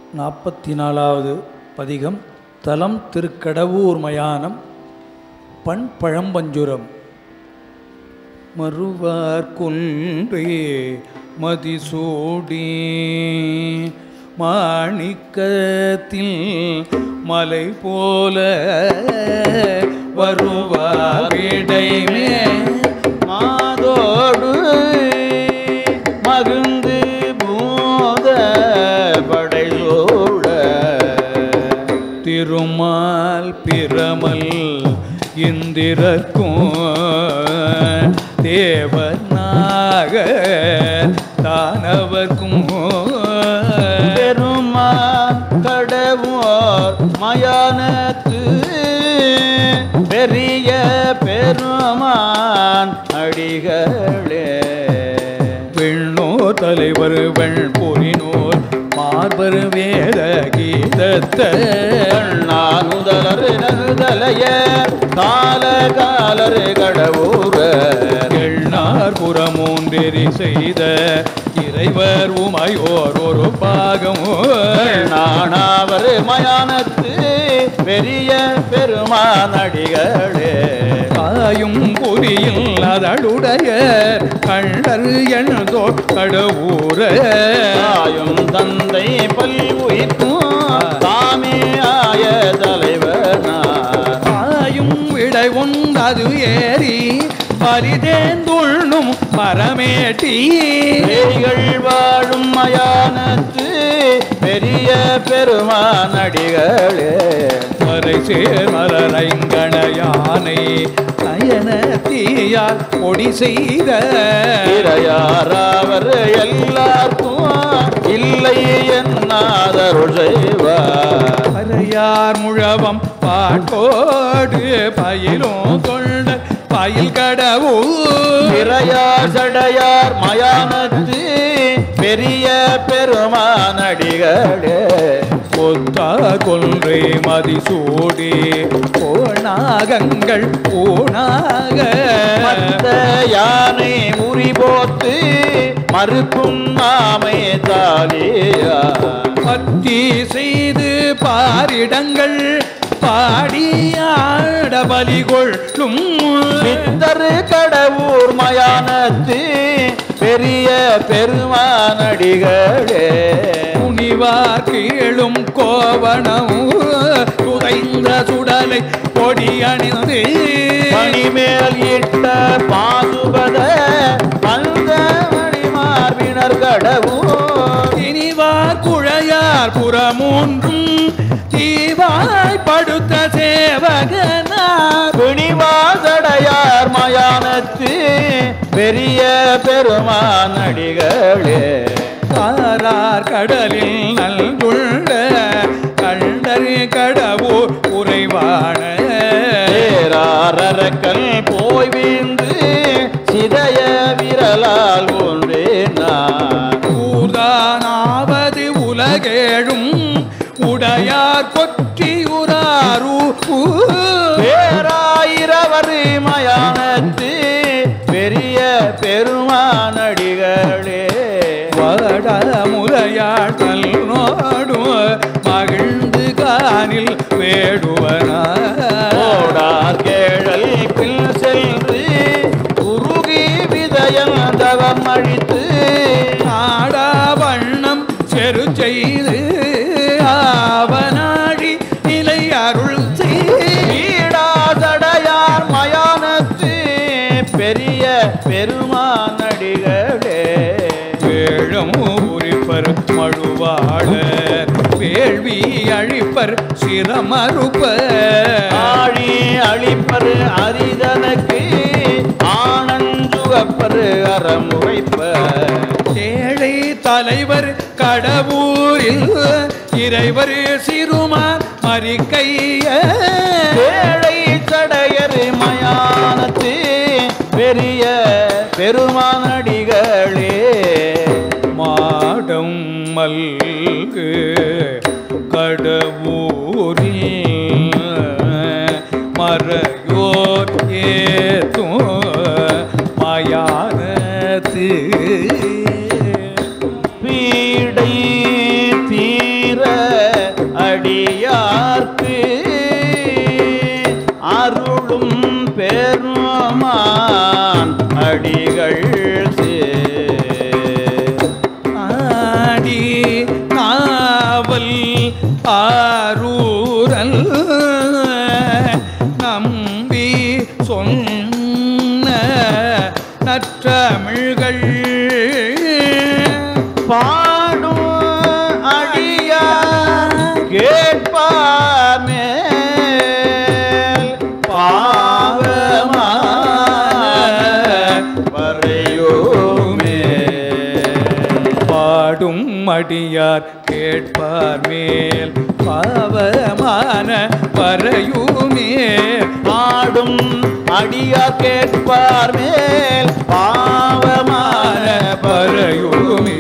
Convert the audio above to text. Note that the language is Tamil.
நாற்பத்தி நாலாவது பதிகம் தலம் திருக்கடவூர் மயானம் பண் பழம்பஞ்சுரம் மறுவார் குன்றே மதிசூடி மாணிக்கத்தில் மலை போல வருவார் இடைமே மாதோடு மகிழ்ந்து பூத படையோட திருமால் பிரமல் இந்திரக்கும் தேவனாக தானவர்க்கும் பெருமான் கடவோர் மயானத்து பெரிய பெருமான் அடிகளே வெண்ணோ தலைவர் வெண்பொறினோர் மார்பர் வேத கீதத்தை நானுதலர் நகுதலைய கால காலர் கடவுர எண்ணார் புறமூன்றெறி செய்த இறைவர் உமையோர் ஒரு பாகமோ நானாவர் மயானத்து பெரிய பெருமான் அடிகளே தாயும் புரியில் அதடுடைய கள்ளர் எழுதோ கடவுர தாயும் தந்தை பல்வுயிர்க்கும் தாமே ஆய தலைவனார் தாயும் விடை உண்டது ஏறி பரிதேந்துள்ளும் மரமேட்டி பேய்கள் வாழும் மயானத்து பெரிய பெருமான் அடிகளே மறை சேர் மலரைங்கண யானை நயன தீயால் பொடி செய்த இறையாராவர் எல்லாருக்கும் இல்லை என்னாதருள் செய்வார் அறையார் முழவம் பாட்டோடு பயிலும் தொண்ட பயில் கடவுள் இறையார் சடையார் மயானத்து பெரிய பெருமான் அடிகளே கொத்தா கொன்றை மதிசூடி போனாகங்கள் பூனாக மத்த யானை முறி போத்து மறுக்கும் ஆமை தாலியா பத்தி செய்து பாரிடங்கள் பாடியாட பலி கொள்ளும் சித்தரு கடவுர் மயானத்து பெரிய பெருமான் அடிகளே முனிவார் கீழும் கோவணம் துதைந்த சுடலை பொடி அணிந்து மணிமேல் இட்ட பாசுபத மந்த மணிமார்பினர் கடவுர் இனிவார் குழையார் புறமூன்றும் தீவாய் படுத்த சேவகனார் பிணிவாசடையார் மயானத்து பெரிய பெருமான் அடிகளே காரார் கடலில் நல்குள்ள கண்டறி கடவுர் உறைவான பேராரக்கல் போய் வீழ்ந்து சிதைய விரலால் ஒன்றேனார் ஊர்தானாவது உலகேழும் உடையார் கொற்றியுறாரு பேராயிரவர் மயானத்து பெரிய பெருமான் அடிகளே வடமுறையாள் நோடும் மகிழ்ந்து காணில் வேடுவனா ஓடார் கேழல் பில் சென்று உருகி விதயன் தவம் அழித்து ஆடா வண்ணம் செரு செய்து ஆவனாடி நிலை அருள் ஈடாதடையார் மயானத்து பெரிய பெருமான் அடிகளே வேழம் உரிப்பர் மழுவாளர் வேள்வி அழிப்பர் சிரமறுப்பர் ஆழி அழிப்பர் அரிதனுக்கு ஆனந்துகப்பர் அறமுறைப்பர் ஏழை தலைவர் கடவுரில் இறைவர் சிறுமார் மறிக்கைய ஏழை சடையர் மயானத்து பெரிய பெருமானடிகளே மாடம் மல்கு கடவுரில் மறையோர் ஏத்தும் மயானத்து பீடை தீர அடியார்க்கு அருளும் பெருமான் அடிகள் சேர். ஆடி காவல் ஆரூரல் நம்பி சொன்ன நற்றமிழ்கள் பாடும் அடியார் கேட்பாமே பாவமான வரையோமே பாடும் மடியார் கேட்பார் மேல் பாவமான பறையுமே பாடும் அடியார் கேட்பார் மேல் பாவமான பறையுமே